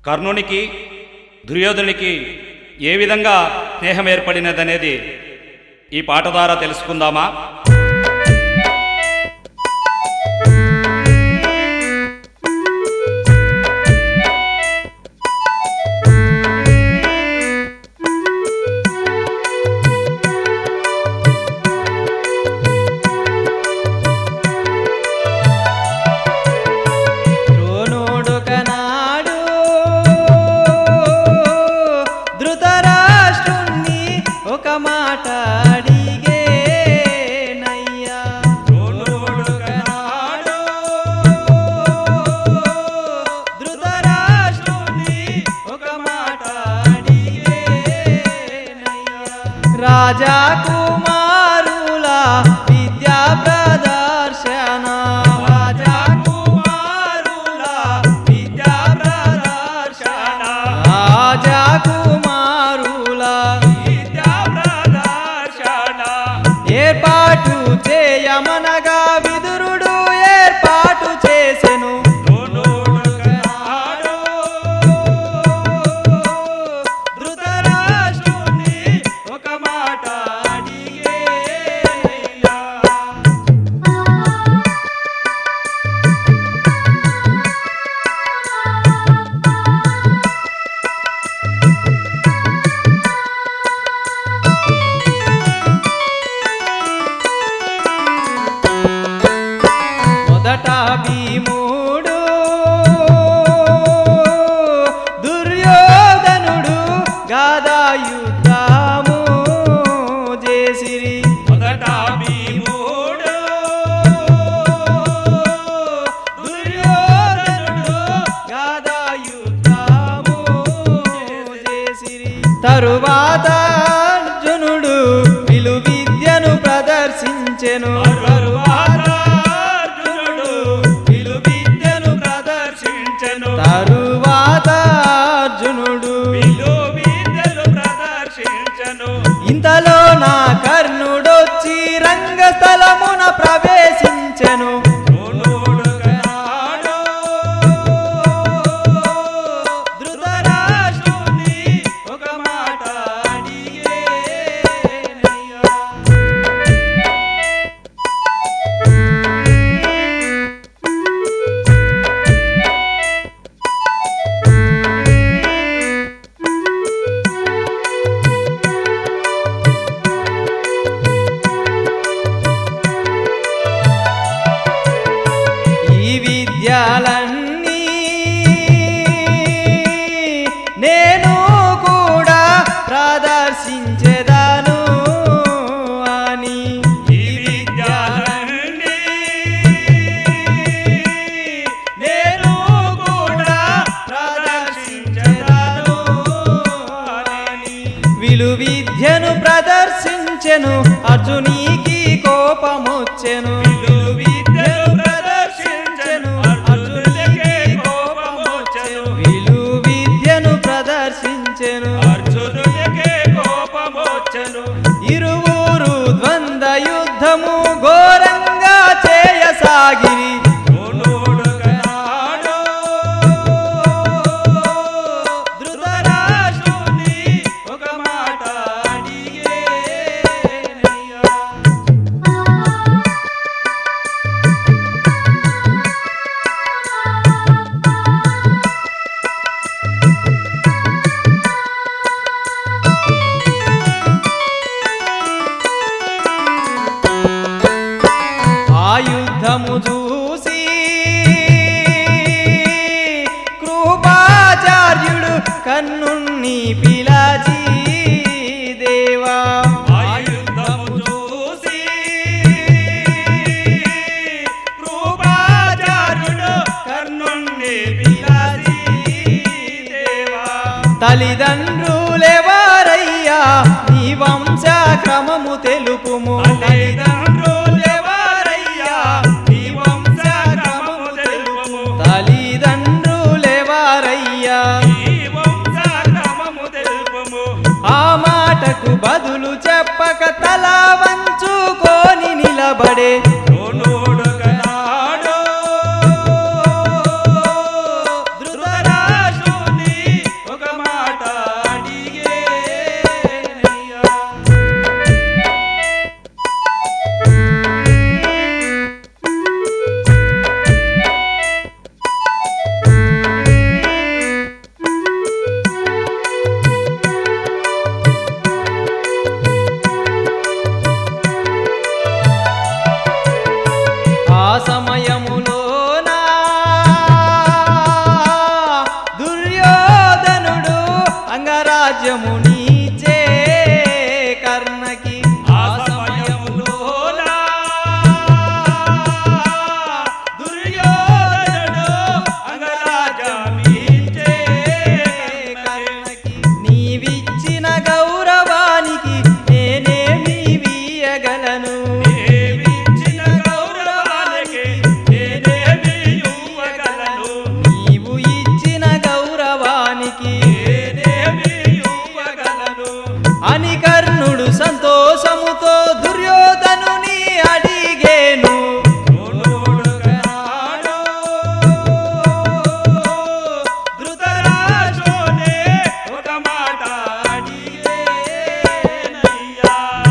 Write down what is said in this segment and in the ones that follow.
కర్ణునికి దుర్యోధనునికి ఏ విధంగా స్నేహం ఏర్పడినదనేది ఈ పాట ద్వారా తెలుసుకుందామా ద్రోణుడొకనాడు ధృతరాష్ట్రుణ్ణి ఒక మాట అడిగేనయ్యా ద్రోణుడొకనాడు ధృతరాష్ట్రుణ్ణి ఒక మాట అడిగేనయ్యా రాజా కుమారుల విద్యా ప్రదర్శన రాజా కుమారుల విద్యా ప్రదర్శన రాజా కుమారుల విద్యా ప్రదర్శన ఏర్పాటు చేయమనగా విదురుడు ఏర్పాటు చేసెను ధృతరాష్ట్రుని ఒక మాట అడిగేనయ్యా. మొదట భీముడు దుర్యోధనుడు గాదాయుద్ధము చేసిరి మొదట భీముడు దుర్యోధనుడు గాదాయుద్ధము చేసిరి తరువాత అర్జునుడు విలు విద్యను ప్రదర్శించెను తరువాత అర్జునుడు విలు విద్యను ప్రదర్శించెను తరువాత అర్జునుడు విలు విద్యను ప్రదర్శించెను ఇంతలో నా కర్ణుడొచ్చి రంగస్థలమున ప్రవేశించెను ధృతరాష్ట్రుని ఒక మాట అడిగేనయ్యా. ఈ విద్యలన్నీ నేను కూడా ప్రదర్శించెదను అని ఈ విద్యలన్నీ నేను కూడా ప్రదర్శించెదను అని విలు విద్యను ప్రదర్శించెను అర్జునికి కోపమొచ్చెను విలు విద్యను ప్రదర్శించెను అర్జునికి కోపమొచ్చెను విలు విద్యను ప్రదర్శించెను అర్జునునికి కోపమొచ్చెను ఇరువురు ద్వంద్వ యుద్ధము ఘోరంగా చేయసాగిరి ధృతరాష్ట్రుని ఒక మాట అడిగేనయ్యా. ఆ యుద్ధము చూసి కృపాచార్యుడు కన్నుణ్ణి పిలాచి దేవా ఆ యుద్ధము చూసి కృపాచార్యుడు కన్నుణ్ణి పిలాచి దేవా తల్లిదండ్రులెవరయ్యా నీ వంశక్రమము తెలుపుము తల్లిదండ్రులెవరయ్యా నీ వంశక్రమము తెలుపుము తల్లిదండ్రులెవరయ్యా ఆ మాటకు బదులు చెప్పక తల వంచుకొని నిలబడే ధృతరాష్ట్రుని రాజ్యమునిచే కర్ణకి ఆ సమయములోన దుర్యోధనుడు అంగరాజమించే కర్ణకి నీవిచ్చిన గౌరవానికి నేనేమి వీయగలను దేవించిన గౌరవానికి నేనేమి ఇవ్వగలను నీవు ఇచ్చిన గౌరవానికి నేనేమి ఇవ్వగలను అని కర్ణుడు సంతోషముతో దుర్యోధనుని అడిగేను నోడుగనాడు ధృతరాజునే ఒక మాట అడిగేనయ్యా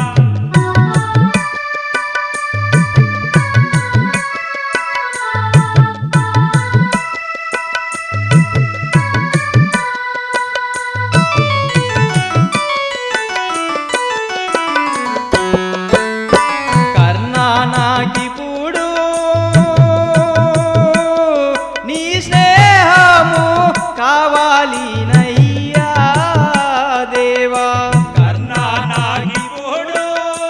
కర్ణా నాకిప్పుడు నీ స్నేహము కావాలి నయ్యా దేవా కర్ణానాగిపోడు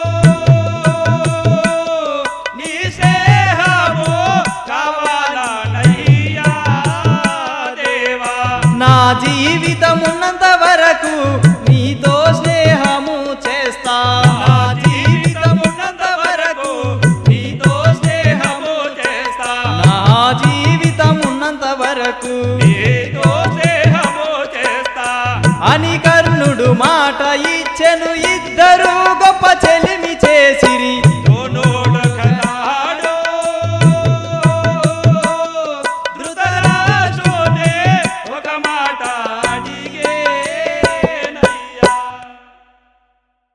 నీ స్నేహము కావాలనయ్యా దేవా నా జీవితమున్నంత వరకు నీతో స్నేహము చేస్తా నా జీవితమున్నంత వరకు నీతో స్నేహము చేస్తా నా జీవితమున్నంత వరకు నీతో స్నేహము చేస్తా అని కర్ణుడు మాట ఇచ్చెను ఇద్దరు గొప్ప చెలిమి చేసిరి